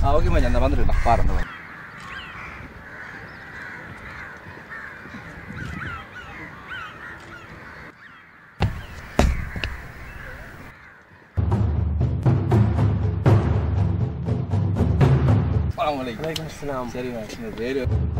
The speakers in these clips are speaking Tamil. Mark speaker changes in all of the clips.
Speaker 1: ஆ ஓகே மச்சான் அந்த வந்துருக்கா பாரு அந்த மாதிரி வலைக்கம் சரி மேம் வேறு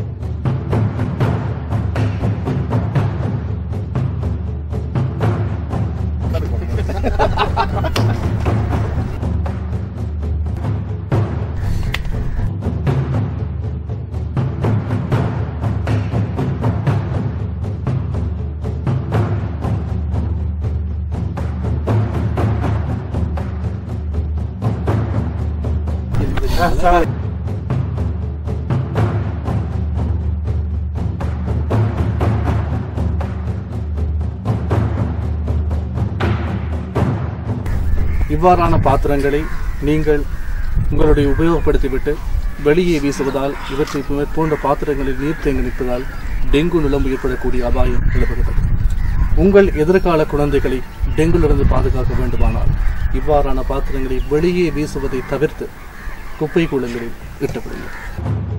Speaker 2: இவ்வாறான பாத்திரங்களை நீங்கள் உங்களுடைய உபயோகப்படுத்திவிட்டு வெளியே வீசுவதால் இவற்றை மேற்கொண்ட பாத்திரங்களில் நீர் தேங்கி நிற்பதால் டெங்கு நிலம் ஏற்படக்கூடிய அபாயம் நிலவுகிறது உங்கள் எதிர்கால குழந்தைகளை டெங்குலிருந்து பாதுகாக்க வேண்டுமானால் இவ்வாறான பாத்திரங்களை வெளியே வீசுவதை தவிர்த்து குப்பை கூலங்களில் இட்டுவிடுங்கள்